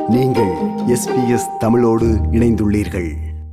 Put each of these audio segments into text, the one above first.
நீங்கள் எஸ்பிஎஸ் தமிழோடு இணைந்துள்ளீர்கள்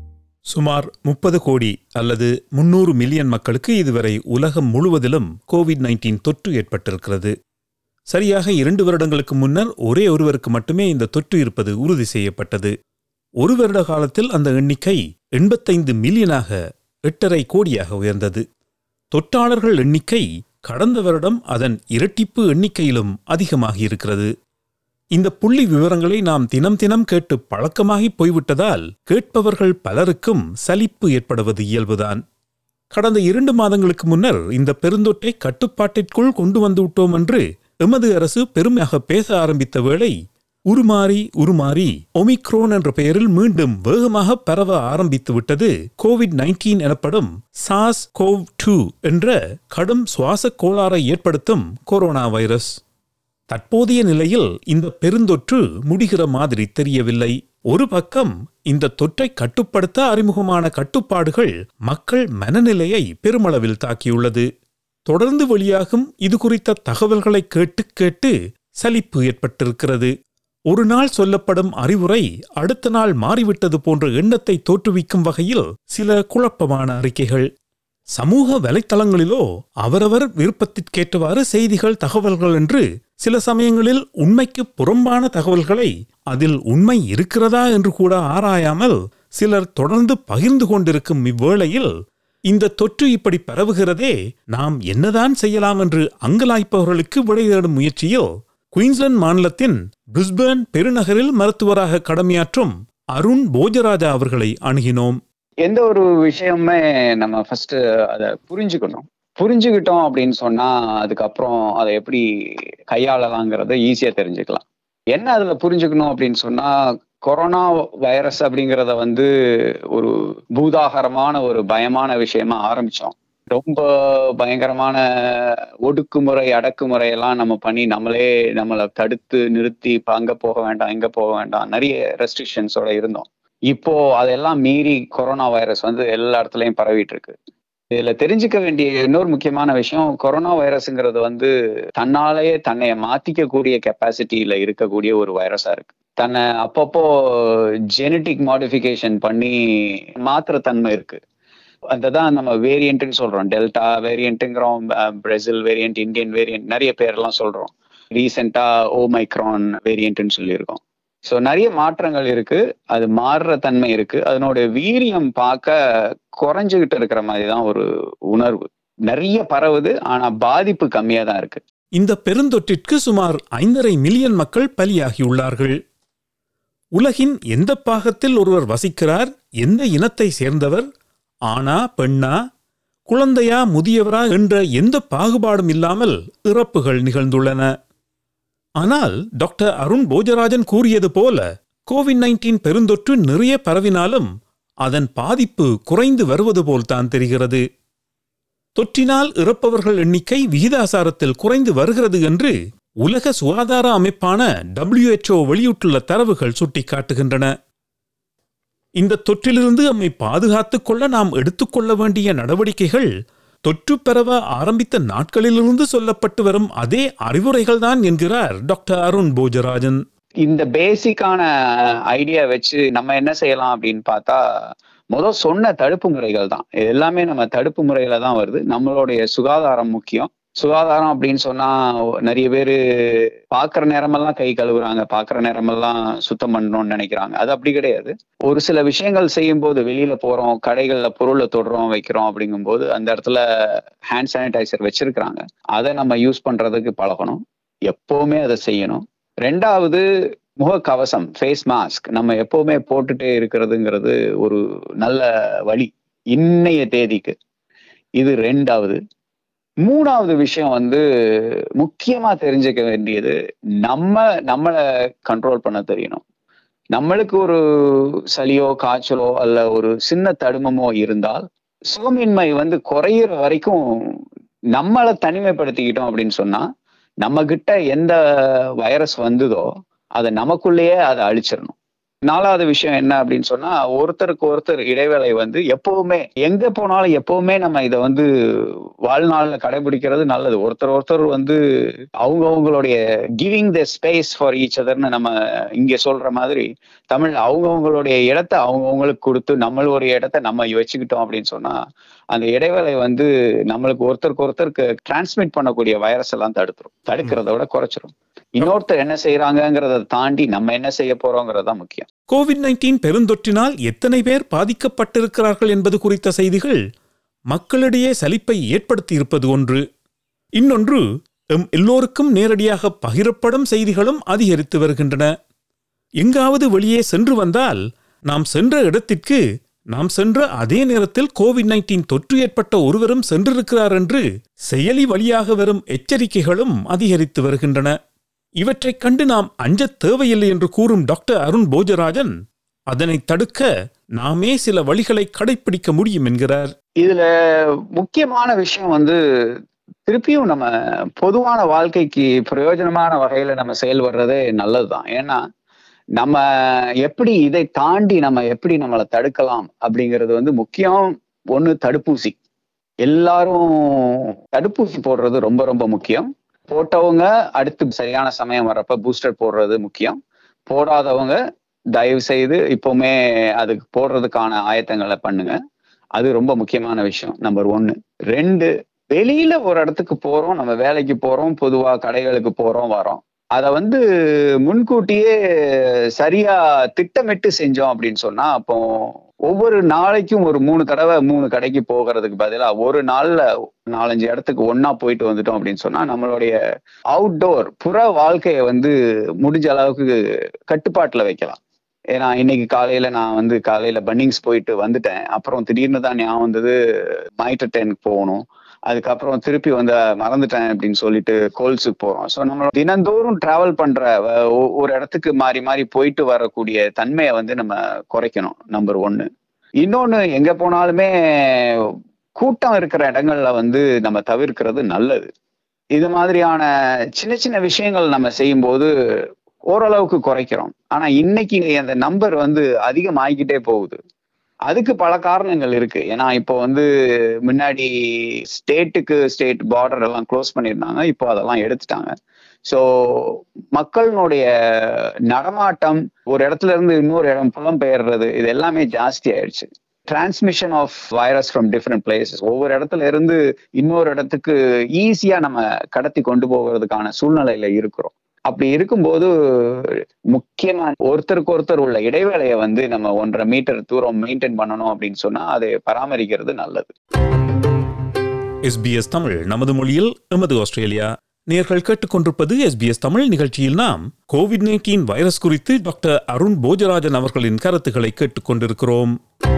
சுமார் முப்பது கோடி அல்லது முன்னூறு மில்லியன் மக்களுக்கு இதுவரை உலகம் முழுவதிலும் கோவிட் 19 தொற்று ஏற்பட்டிருக்கிறது சரியாக இரண்டு வருடங்களுக்கு முன்னர் ஒரே ஒருவருக்கு மட்டுமே இந்த தொற்று இருப்பது உறுதி செய்யப்பட்டது ஒரு வருட காலத்தில் அந்த எண்ணிக்கை எண்பத்தைந்து மில்லியனாக எட்டரை கோடியாக உயர்ந்தது தொற்றாளர்கள் எண்ணிக்கை கடந்த வருடம் அதன் இரட்டிப்பு எண்ணிக்கையிலும் அதிகமாகி இருக்கிறது இந்த புள்ளி விவரங்களை நாம் தினம் தினம் கேட்டு பழக்கமாகி போய்விட்டதால் கேட்பவர்கள் பலருக்கும் சலிப்பு ஏற்படுவது இயல்புதான் கடந்த இரண்டு மாதங்களுக்கு முன்னர் இந்த பெருந்தொற்றை கட்டுப்பாட்டிற்குள் கொண்டு வந்து விட்டோம் என்று எமது அரசு பெருமையாக பேச ஆரம்பித்த வேளை உருமாறி உருமாறி ஒமிக்ரோன் என்ற பெயரில் மீண்டும் வேகமாக பரவ ஆரம்பித்து விட்டது கோவிட் 19 எனப்படும் சாஸ் கோவ் டூ என்ற கடும் சுவாச கோளாறை ஏற்படுத்தும் கொரோனா வைரஸ் தற்போதைய நிலையில் இந்த பெருந்தொற்று முடிகிற மாதிரி தெரியவில்லை ஒரு பக்கம் இந்த தொற்றை கட்டுப்படுத்த அறிமுகமான கட்டுப்பாடுகள் மக்கள் மனநிலையை பெருமளவில் தாக்கியுள்ளது தொடர்ந்து வெளியாகும் இது குறித்த தகவல்களை கேட்டு கேட்டு சலிப்பு ஏற்பட்டிருக்கிறது ஒரு நாள் சொல்லப்படும் அறிவுரை அடுத்த நாள் மாறிவிட்டது போன்ற எண்ணத்தை தோற்றுவிக்கும் வகையில் சில குழப்பமான அறிக்கைகள் சமூக வலைத்தளங்களிலோ அவரவர் விருப்பத்திற்கேற்றவாறு செய்திகள் தகவல்கள் என்று சில சமயங்களில் உண்மைக்கு புறம்பான தகவல்களை அதில் உண்மை இருக்கிறதா என்று கூட ஆராயாமல் சிலர் தொடர்ந்து பகிர்ந்து கொண்டிருக்கும் இவ்வேளையில் இந்த தொற்று இப்படி பரவுகிறதே நாம் என்னதான் செய்யலாம் என்று அங்கலாய்ப்பவர்களுக்கு விடை தேடும் முயற்சியில் குயின்ஸ்லாந்து மாநிலத்தின் பிரிஸ்பேர்ன் பெருநகரில் மருத்துவராக கடமையாற்றும் அருண் போஜராஜா அவர்களை அணுகினோம் எந்த ஒரு விஷயமுமே நம்ம ஃபர்ஸ்ட் அதை புரிஞ்சுக்கணும் புரிஞ்சுக்கிட்டோம் அப்படின்னு சொன்னா அதுக்கப்புறம் அதை எப்படி கையாளலாங்கிறத ஈஸியா தெரிஞ்சுக்கலாம் என்ன அதுல புரிஞ்சுக்கணும் அப்படின்னு சொன்னா கொரோனா வைரஸ் அப்படிங்கிறத வந்து ஒரு பூதாகரமான ஒரு பயமான விஷயமா ஆரம்பிச்சோம் ரொம்ப பயங்கரமான ஒடுக்குமுறை அடக்குமுறை எல்லாம் நம்ம பண்ணி நம்மளே நம்மளை தடுத்து நிறுத்தி இப்ப அங்க போக வேண்டாம் இங்க போக வேண்டாம் நிறைய ரெஸ்ட்ரிக்ஷன்ஸோட இருந்தோம் இப்போ அதெல்லாம் மீறி கொரோனா வைரஸ் வந்து எல்லா இடத்துலயும் பரவிட்டு இருக்கு இதுல தெரிஞ்சுக்க வேண்டிய இன்னொரு முக்கியமான விஷயம் கொரோனா வைரஸ்ங்கிறது வந்து தன்னாலேயே தன்னைய மாத்திக்க கூடிய கெப்பாசிட்டியில இருக்கக்கூடிய ஒரு வைரஸா இருக்கு தன்னை அப்பப்போ ஜெனட்டிக் மாடிஃபிகேஷன் பண்ணி மாத்திர தன்மை இருக்கு அந்த தான் நம்ம வேரியண்ட்னு சொல்றோம் டெல்டா வேரியண்ட்டுங்கிறோம் பிரேசில் வேரியண்ட் இந்தியன் வேரியண்ட் நிறைய பேர்லாம் சொல்றோம் ரீசெண்டா ஓமைக்ரான் வேரியண்ட்னு சொல்லியிருக்கோம் ஸோ நிறைய மாற்றங்கள் இருக்கு அது மாறுற தன்மை இருக்கு அதனோட வீரியம் பார்க்க குறைஞ்சுகிட்டு இருக்கிற மாதிரி தான் ஒரு உணர்வு நிறைய பரவுது ஆனா பாதிப்பு கம்மியா தான் இருக்கு இந்த பெருந்தொற்றிற்கு சுமார் ஐந்தரை மில்லியன் மக்கள் பலியாகியுள்ளார்கள் உலகின் எந்த பாகத்தில் ஒருவர் வசிக்கிறார் எந்த இனத்தை சேர்ந்தவர் ஆணா பெண்ணா குழந்தையா முதியவரா என்ற எந்த பாகுபாடும் இல்லாமல் இறப்புகள் நிகழ்ந்துள்ளன ஆனால் டாக்டர் அருண் போஜராஜன் கூறியது போல கோவிட் 19 பெருந்தொற்று நிறைய பரவினாலும் அதன் பாதிப்பு குறைந்து வருவது போல்தான் தெரிகிறது தொற்றினால் இறப்பவர்கள் எண்ணிக்கை விகிதாசாரத்தில் குறைந்து வருகிறது என்று உலக சுகாதார அமைப்பான WHO வெளியிட்டுள்ள தரவுகள் சுட்டிக்காட்டுகின்றன இந்த தொற்றிலிருந்து நம்மை பாதுகாத்துக் கொள்ள நாம் எடுத்துக்கொள்ள வேண்டிய நடவடிக்கைகள் தொற்று பரவ ஆரம்பித்த நாட்களிலிருந்து சொல்லப்பட்டு வரும் அதே அறிவுரைகள்தான் என்கிறார் டாக்டர் அருண் போஜராஜன் இந்த பேசிக்கான ஐடியா வச்சு நம்ம என்ன செய்யலாம் அப்படின்னு பார்த்தா முதல் சொன்ன தடுப்பு முறைகள் தான் இது எல்லாமே நம்ம தடுப்பு முறையில தான் வருது நம்மளுடைய சுகாதாரம் முக்கியம் சுகாதாரம் அப்படின்னு சொன்னா நிறைய பேர் பாக்குற நேரமெல்லாம் கை கழுவுறாங்க பாக்குற நேரமெல்லாம் சுத்தம் பண்ணணும்னு நினைக்கிறாங்க அது அப்படி கிடையாது ஒரு சில விஷயங்கள் செய்யும் போது வெளியில போறோம் கடைகள்ல பொருளை தொடுறோம் வைக்கிறோம் அப்படிங்கும்போது அந்த இடத்துல ஹேண்ட் சானிடைசர் வச்சிருக்கிறாங்க அதை நம்ம யூஸ் பண்றதுக்கு பழகணும் எப்பவுமே அதை செய்யணும் ரெண்டாவது முகக்கவசம் ஃபேஸ் மாஸ்க் நம்ம எப்பவுமே போட்டுட்டே இருக்கிறதுங்கிறது ஒரு நல்ல வழி இன்னைய தேதிக்கு இது ரெண்டாவது மூணாவது விஷயம் வந்து முக்கியமா தெரிஞ்சுக்க வேண்டியது நம்ம நம்மளை கண்ட்ரோல் பண்ண தெரியணும் நம்மளுக்கு ஒரு சளியோ காய்ச்சலோ அல்ல ஒரு சின்ன தடுமமோ இருந்தால் சுகமின்மை வந்து குறையிற வரைக்கும் நம்மளை தனிமைப்படுத்திக்கிட்டோம் அப்படின்னு சொன்னா நம்ம கிட்ட எந்த வைரஸ் வந்ததோ அதை நமக்குள்ளேயே அதை அழிச்சிடணும் நாலாவது விஷயம் என்ன அப்படின்னு சொன்னா ஒருத்தருக்கு ஒருத்தர் இடைவேளை வந்து எப்பவுமே எங்க போனாலும் எப்பவுமே நம்ம இதை வந்து வாழ்நாள்ல கடைபிடிக்கிறது நல்லது ஒருத்தர் ஒருத்தர் வந்து அவங்க அவங்களுடைய giving the space for each அதர்னு நம்ம இங்க சொல்ற மாதிரி தமிழ் அவங்க அவங்களுடைய இடத்த அவங்க அவங்களுக்கு கொடுத்து நம்ம ஒரு இடத்த நம்ம வச்சுக்கிட்டோம் அப்படின்னு சொன்னா அந்த இடைவேளை வந்து நம்மளுக்கு ஒருத்தருக்கு ஒருத்தருக்கு டிரான்ஸ்மிட் பண்ணக்கூடிய வைரஸ் எல்லாம் தடுத்துரும் தடுக்கிறத விட குறைச்சிரும் இன்னொருத்தர் என்ன செய்யறாங்கிறத தாண்டி நம்ம என்ன செய்ய போறோங்கிறது தான் முக்கியம் கோவிட் நைன்டீன் பெருந்தொற்றினால் எத்தனை பேர் பாதிக்கப்பட்டிருக்கிறார்கள் என்பது குறித்த செய்திகள் மக்களிடையே சலிப்பை ஏற்படுத்தியிருப்பது ஒன்று இன்னொன்று எம் எல்லோருக்கும் நேரடியாக பகிரப்படும் செய்திகளும் அதிகரித்து வருகின்றன எங்காவது வெளியே சென்று வந்தால் நாம் சென்ற இடத்திற்கு நாம் சென்ற அதே நேரத்தில் கோவிட் நைன்டீன் தொற்று ஏற்பட்ட ஒருவரும் சென்றிருக்கிறார் என்று செயலி வழியாக வரும் எச்சரிக்கைகளும் அதிகரித்து வருகின்றன இவற்றைக் கண்டு நாம் அஞ்சத் தேவையில்லை என்று கூறும் டாக்டர் அருண் போஜராஜன் அதனை தடுக்க நாமே சில வழிகளை கடைப்பிடிக்க முடியும் என்கிறார் இதுல முக்கியமான விஷயம் வந்து திருப்பியும் நம்ம பொதுவான வாழ்க்கைக்கு பிரயோஜனமான வகையில நம்ம செயல்படுறதே நல்லதுதான் ஏன்னா நம்ம எப்படி இதை தாண்டி நம்ம எப்படி நம்மளை தடுக்கலாம் அப்படிங்கிறது வந்து முக்கியம் ஒண்ணு தடுப்பூசி எல்லாரும் தடுப்பூசி போடுறது ரொம்ப ரொம்ப முக்கியம் போட்டவங்க அடுத்து சரியான சமயம் வர்றப்ப பூஸ்டர் போடுறது முக்கியம் போடாதவங்க தயவு செய்து இப்பவுமே அதுக்கு போடுறதுக்கான ஆயத்தங்களை பண்ணுங்க அது ரொம்ப முக்கியமான விஷயம் நம்பர் ஒன்னு ரெண்டு வெளியில ஒரு இடத்துக்கு போறோம் நம்ம வேலைக்கு போறோம் பொதுவா கடைகளுக்கு போறோம் வரோம் அதை வந்து முன்கூட்டியே சரியா திட்டமிட்டு செஞ்சோம் அப்படின்னு சொன்னா அப்போ ஒவ்வொரு நாளைக்கும் ஒரு மூணு தடவை மூணு கடைக்கு போகிறதுக்கு பதிலா ஒரு நாள்ல நாலஞ்சு இடத்துக்கு ஒன்னா போயிட்டு வந்துட்டோம் அப்படின்னு சொன்னா நம்மளுடைய அவுட்டோர் புற வாழ்க்கையை வந்து முடிஞ்ச அளவுக்கு கட்டுப்பாட்டுல வைக்கலாம் ஏன்னா இன்னைக்கு காலையில நான் வந்து காலையில பன்னிங்ஸ் போயிட்டு வந்துட்டேன் அப்புறம் திடீர்னு தான் ஞாபகம் வந்தது மைட்டர் டெனுக்கு போகணும் அதுக்கப்புறம் திருப்பி வந்து மறந்துட்டேன் அப்படின்னு சொல்லிட்டு கோல்ஸுக்கு போறோம் ஸோ நம்ம தினந்தோறும் டிராவல் பண்ற அஹ், ஒ- ஒரு இடத்துக்கு மாறி மாறி போயிட்டு வரக்கூடிய தன்மையை வந்து நம்ம குறைக்கணும் நம்பர் ஒன்னு இன்னொன்னு எங்க போனாலுமே கூட்டம் இருக்கிற இடங்கள்ல வந்து நம்ம தவிர்க்கிறது நல்லது இது மாதிரியான சின்ன சின்ன விஷயங்கள் நம்ம செய்யும்போது ஓரளவுக்கு குறைக்கிறோம் ஆனா இன்னைக்கு அந்த நம்பர் வந்து அதிகமாகிக்கிட்டே போகுது அதுக்கு பல காரணங்கள் இருக்கு ஏன்னா இப்போ வந்து முன்னாடி ஸ்டேட்டுக்கு ஸ்டேட் பார்டர் எல்லாம் க்ளோஸ் பண்ணியிருந்தாங்க இப்போ அதெல்லாம் எடுத்துட்டாங்க ஸோ மக்களினுடைய நடமாட்டம் ஒரு இடத்துல இருந்து இன்னொரு இடம் புலம்பெயர்றது இது எல்லாமே ஜாஸ்தி ஆயிடுச்சு transmission of virus from different places ஒவ்வொரு இடத்துல இருந்து இன்னொரு இடத்துக்கு ஈஸியா நம்ம கடத்தி கொண்டு போகிறதுக்கான சூழ்நிலையில இருக்கிறோம் அப்படி இருக்கும்போது முக்கியமா ஒருத்தருக்கு ஒருத்தர் உள்ள இடைவேளையை வந்து நம்ம ஒன்றரை மீட்டர் தூரம் மெயின்டைன் பண்ணணும் அப்படின்னு சொன்னா அதை பராமரிக்கிறது நல்லது எஸ்பிஎஸ் தமிழ் நமது மொழியில் எமது ஆஸ்திரேலியா நேர்கள் கேட்டுக்கொண்டிருப்பது எஸ்பிஎஸ் தமிழ் நிகழ்ச்சியில் நாம் கோவிட் நைன்டீன் வைரஸ் குறித்து டாக்டர் அருண் போஜராஜன் அவர்களின் கருத்துக்களை கேட்டுக்கொண்டிருக்கிறோம்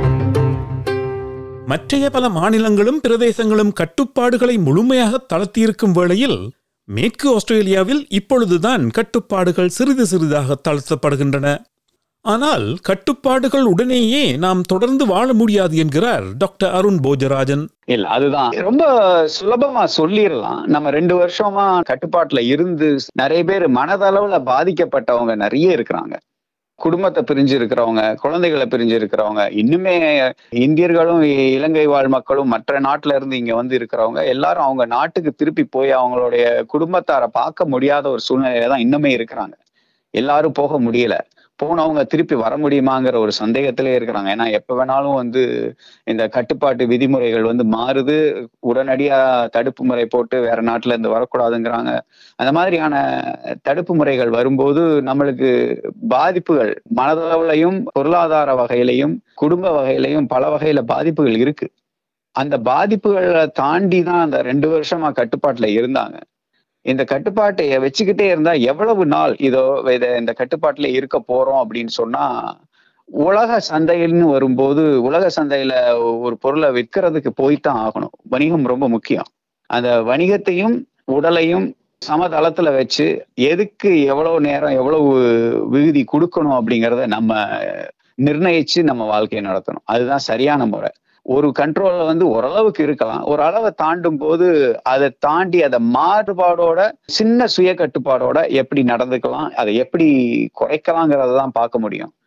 மற்றைய பல மாநிலங்களும் பிரதேசங்களும் கட்டுப்பாடுகளை முழுமையாக தளர்த்தியிருக்கும் வேளையில் மேற்கு ஆஸ்திரேலியாவில் இப்பொழுதுதான் கட்டுப்பாடுகள் சிறிது சிறிதாக தளர்த்தப்படுகின்றன ஆனால் கட்டுப்பாடுகள் உடனேயே நாம் தொடர்ந்து வாழ முடியாது என்கிறார் டாக்டர் அருண் போஜராஜன் இல்ல அதுதான் ரொம்ப சுலபமா சொல்லிடலாம் நம்ம ரெண்டு வருஷமா கட்டுப்பாட்டுல இருந்து நிறைய பேர் மனதளவுல பாதிக்கப்பட்டவங்க நிறைய இருக்கிறாங்க குடும்பத்தை பிரிஞ்சு இருக்கிறவங்க குழந்தைகளை பிரிஞ்சு இருக்கிறவங்க இன்னுமே இந்தியர்களும் இ- இலங்கை வாழ் மக்களும் மற்ற நாட்டுல இருந்து இங்க வந்து இருக்கிறவங்க எல்லாரும் அவங்க நாட்டுக்கு திருப்பி போய் அவங்களுடைய குடும்பத்தாரை பார்க்க முடியாத ஒரு சூழ்நிலையில தான் இன்னுமே இருக்கிறாங்க எல்லாரும் போக முடியல போனவங்க திருப்பி வர முடியுமாங்கிற ஒரு சந்தேகத்திலே இருக்கிறாங்க ஏன்னா எப்ப வேணாலும் வந்து இந்த கட்டுப்பாட்டு விதிமுறைகள் வந்து மாறுது உடனடியா தடுப்பு முறை போட்டு வேற நாட்டுல இருந்து வரக்கூடாதுங்கிறாங்க அந்த மாதிரியான தடுப்பு முறைகள் வரும்போது நம்மளுக்கு பாதிப்புகள் மனதளவுலையும் பொருளாதார வகையிலையும் குடும்ப வகையிலையும் பல வகையில பாதிப்புகள் இருக்கு அந்த பாதிப்புகளை தாண்டி தான் அந்த ரெண்டு வருஷமா கட்டுப்பாட்டுல இருந்தாங்க இந்த கட்டுப்பாட்டை வச்சுக்கிட்டே இருந்தா எவ்வளவு நாள் இதோ இத இந்த கட்டுப்பாட்டுல இருக்க போறோம் அப்படின்னு சொன்னா உலக சந்தைன்னு வரும்போது உலக சந்தையில ஒரு பொருளை விற்கிறதுக்கு போய்தான் ஆகணும் வணிகம் ரொம்ப முக்கியம் அந்த வணிகத்தையும் உடலையும் சமதளத்துல வச்சு எதுக்கு எவ்வளவு நேரம் எவ்வளவு விகுதி கொடுக்கணும் அப்படிங்கிறத நம்ம நிர்ணயிச்சு நம்ம வாழ்க்கையை நடத்தணும் அதுதான் சரியான முறை ஒரு கண்ட்ரோல்ல வந்து ஓரளவுக்கு இருக்கலாம் ஒரு அளவை தாண்டும் போது அதை தாண்டி அதை மாறுபாடோட சின்ன சுய கட்டுப்பாடோட எப்படி நடந்துக்கலாம் அதை எப்படி குறைக்கலாங்கிறத தான் பார்க்க முடியும்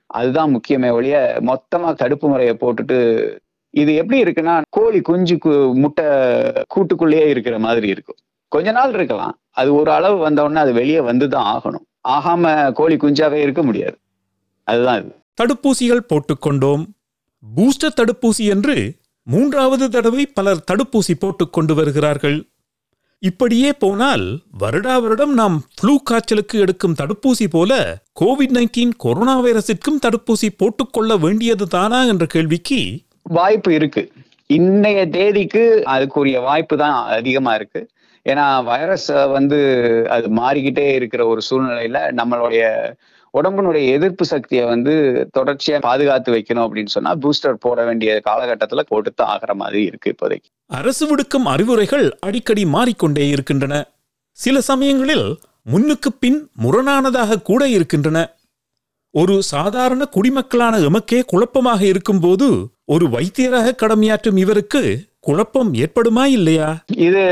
அதுதான் முக்கியமே ஒழிய மொத்தமா தடுப்பு முறையை போட்டுட்டு இது எப்படி இருக்குன்னா கோழி குஞ்சு கு- முட்டை கூட்டுக்குள்ளேயே இருக்கிற மாதிரி இருக்கும் கொஞ்ச நாள் இருக்கலாம் அது ஒரு அளவு வந்த உடனே அது வெளியே வந்துதான் ஆகணும் ஆகாம கோழி குஞ்சாவே இருக்க முடியாது அதுதான் இது தடுப்பூசிகள் போட்டுக்கொண்டோம் பூஸ்டர் தடுப்பூசி என்று மூன்றாவது தடவை பலர் தடுப்பூசி போட்டுக் கொண்டு வருகிறார்கள் இப்படியே போனால் வருடா வருடம் நாம் ஃப்ளூ காய்ச்சலுக்கு எடுக்கும் தடுப்பூசி போல கோவிட் நைன்டீன் கொரோனா வைரஸிற்கும் தடுப்பூசி போட்டுக்கொள்ள வேண்டியது தானா என்ற கேள்விக்கு வாய்ப்பு இருக்கு இன்னைய தேதிக்கு அதுக்குரிய வாய்ப்பு தான் அதிகமா இருக்கு ஏன்னா வைரஸ் வந்து அது மாறிக்கிட்டே இருக்கிற ஒரு சூழ்நிலையில நம்மளுடைய உடம்பினுடைய எதிர்ப்பு சக்தியை வந்து தொடர்ச்சியா பாதுகாத்து வைக்கணும் அப்படின்னு சொன்னா பூஸ்டர் போட வேண்டிய காலகட்டத்துல கொடுத்து ஆகிற மாதிரி இருக்கு இப்போதைக்கு அரசு விடுக்கும் அறிவுரைகள் அடிக்கடி மாறிக்கொண்டே இருக்கின்றன சில சமயங்களில் முன்னுக்கு பின் முரணானதாக கூட இருக்கின்றன ஒரு சாதாரண குடிமக்களான எமக்கே குழப்பமாக இருக்கும்போது ஒரு வைத்தியராக கடமையாற்றும் இவருக்கு குழப்பம் ஏற்படுமா இல்லையா இது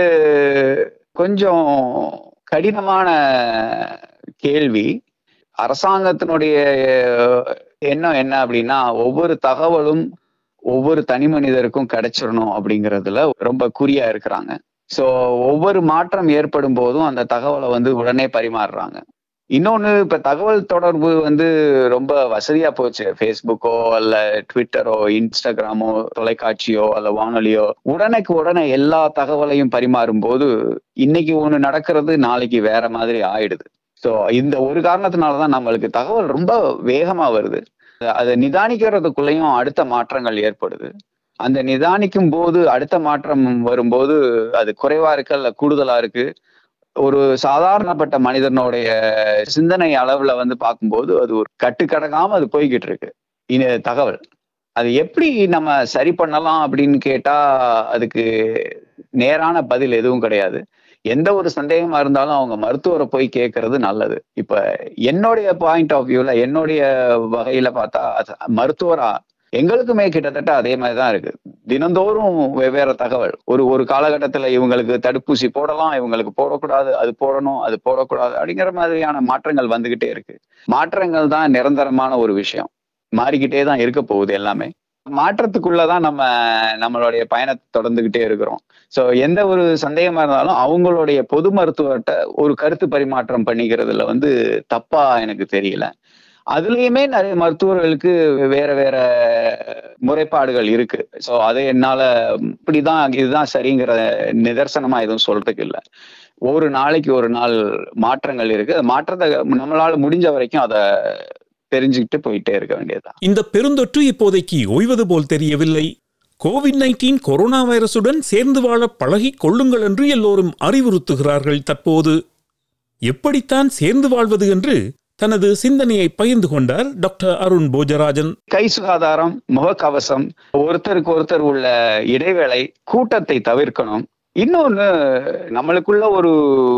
கொஞ்சம் கடினமான கேள்வி அரசாங்கத்தினுடைய எண்ணம் என்ன அப்படின்னா ஒவ்வொரு தகவலும் ஒவ்வொரு தனி மனிதருக்கும் கிடைச்சிடணும் அப்படிங்கிறதுல ரொம்ப குறியா இருக்கிறாங்க சோ ஒவ்வொரு மாற்றம் ஏற்படும் போதும் அந்த தகவலை வந்து உடனே பரிமாறுறாங்க இன்னொன்னு இப்ப தகவல் தொடர்பு வந்து ரொம்ப வசதியா போச்சு ஃபேஸ்புக்கோ அல்ல ட்விட்டரோ இன்ஸ்டாகிராமோ தொலைக்காட்சியோ அல்ல வானொலியோ உடனுக்கு உடனே எல்லா தகவலையும் பரிமாறும் போது இன்னைக்கு ஒண்ணு நடக்கிறது நாளைக்கு வேற மாதிரி ஆயிடுது சோ இந்த ஒரு காரணத்தினாலதான் நம்மளுக்கு தகவல் ரொம்ப வேகமா வருது அதை நிதானிக்கிறதுக்குள்ளேயும் அடுத்த மாற்றங்கள் ஏற்படுது அந்த நிதானிக்கும் போது அடுத்த மாற்றம் வரும்போது அது குறைவா இருக்கு அல்ல கூடுதலா இருக்கு ஒரு சாதாரணப்பட்ட மனிதனுடைய சிந்தனை அளவுல வந்து பார்க்கும்போது அது ஒரு கட்டுக்கடங்காம அது போய்கிட்டு இருக்கு இந்த தகவல் அது எப்படி நம்ம சரி பண்ணலாம் அப்படின்னு கேட்டா அதுக்கு நேரான பதில் எதுவும் கிடையாது எந்த ஒரு சந்தேகமா இருந்தாலும் அவங்க மருத்துவரை போய் கேட்கறது நல்லது இப்ப என்னுடைய பாயிண்ட் ஆஃப் வியூல என்னுடைய வகையில பார்த்தா அது மருத்துவரா எங்களுக்குமே கிட்டத்தட்ட அதே மாதிரிதான் இருக்கு தினந்தோறும் வெவ்வேறு தகவல் ஒரு ஒரு காலகட்டத்துல இவங்களுக்கு தடுப்பூசி போடலாம் இவங்களுக்கு போடக்கூடாது அது போடணும் அது போடக்கூடாது அப்படிங்கிற மாதிரியான மாற்றங்கள் வந்துகிட்டே இருக்கு மாற்றங்கள் தான் நிரந்தரமான ஒரு விஷயம் மாறிக்கிட்டே தான் இருக்க போகுது எல்லாமே மாற்றத்துக்குள்ளதான் நம்ம நம்மளுடைய பயணத்தை தொடர்ந்துகிட்டே இருக்கிறோம் சோ எந்த ஒரு சந்தேகமா இருந்தாலும் அவங்களுடைய பொது மருத்துவர்கிட்ட ஒரு கருத்து பரிமாற்றம் பண்ணிக்கிறதுல வந்து தப்பா எனக்கு தெரியல அதுலயுமே நிறைய மருத்துவர்களுக்கு வேற வேற முறைப்பாடுகள் இருக்கு சோ அதை என்னால இப்படிதான் இதுதான் சரிங்கிற நிதர்சனமா எதுவும் சொல்றதுக்கு இல்லை ஒரு நாளைக்கு ஒரு நாள் மாற்றங்கள் இருக்கு அந்த மாற்றத்தை நம்மளால முடிஞ்ச வரைக்கும் அதை தெரிஞ்சுக்கிட்டு போயிட்டே இருக்க வேண்டியதுதான் இந்த பெருந்தொற்று இப்போதைக்கு ஓய்வது போல் தெரியவில்லை கோவிட் நைன்டீன் கொரோனா வைரசுடன் சேர்ந்து வாழ பழகிக் கொள்ளுங்கள் என்று எல்லோரும் அறிவுறுத்துகிறார்கள் தற்போது எப்படித்தான் சேர்ந்து வாழ்வது என்று தனது சிந்தனையை பகிர்ந்து கொண்டார் டாக்டர் அருண் போஜராஜன் கை சுகாதாரம் முகக்கவசம் ஒருத்தருக்கு ஒருத்தர் உள்ள இடைவேளை கூட்டத்தை தவிர்க்கணும் இன்னொன்னு நம்மளுக்குள்ள ஒரு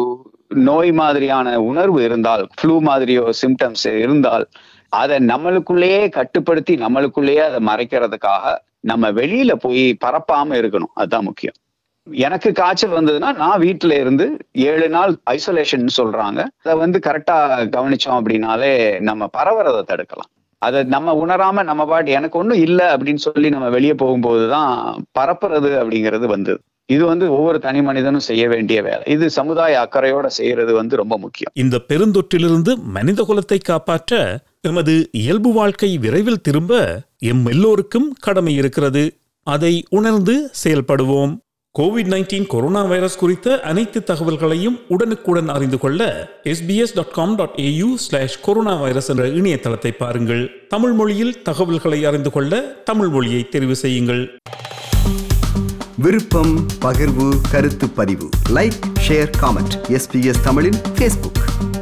நோய் மாதிரியான உணர்வு இருந்தால் ஃப்ளூ மாதிரியோ சிம்டம்ஸ் இருந்தால் அதை நம்மளுக்குள்ளேயே கட்டுப்படுத்தி நம்மளுக்குள்ளேயே அதை மறைக்கிறதுக்காக நம்ம வெளியில போய் பரப்பாம இருக்கணும் அதுதான் முக்கியம் எனக்கு காய்ச்சல் வந்ததுன்னா நான் வீட்டுல இருந்து ஏழு நாள் ஐசோலேஷன் சொல்றாங்க அதை வந்து கரெக்டா கவனிச்சோம் அப்படின்னாலே நம்ம பரவறதை தடுக்கலாம் அதை நம்ம உணராம நம்ம பாட்டு எனக்கு ஒண்ணும் இல்லை அப்படின்னு சொல்லி நம்ம வெளியே போகும்போதுதான் பரப்புறது அப்படிங்கிறது வந்தது இது வந்து ஒவ்வொரு தனி மனிதனும் செய்ய வேண்டிய வேலை இது சமுதாய அக்கறையோட செய்யறது வந்து ரொம்ப முக்கியம் இந்த பெருந்தொற்றிலிருந்து மனித குலத்தை காப்பாற்ற எமது இயல்பு வாழ்க்கை விரைவில் திரும்ப எம் எல்லோருக்கும் கடமை இருக்கிறது அதை உணர்ந்து செயல்படுவோம் கோவிட் நைன்டீன் கொரோனா வைரஸ் குறித்த அனைத்து தகவல்களையும் உடனுக்குடன் அறிந்து கொள்ள SBS dot com dot AU slash corona virus என்ற இணையதளத்தை பாருங்கள் தமிழ் மொழியில் தகவல்களை அறிந்து கொள்ள தமிழ் மொழியை தெரிவு செய்யுங்கள் விருப்பம் பகிர்வு கருத்து பதிவு லைக் ஷேர் காமெண்ட் எஸ்பிஎஸ் தமிழின் ஃபேஸ்புக்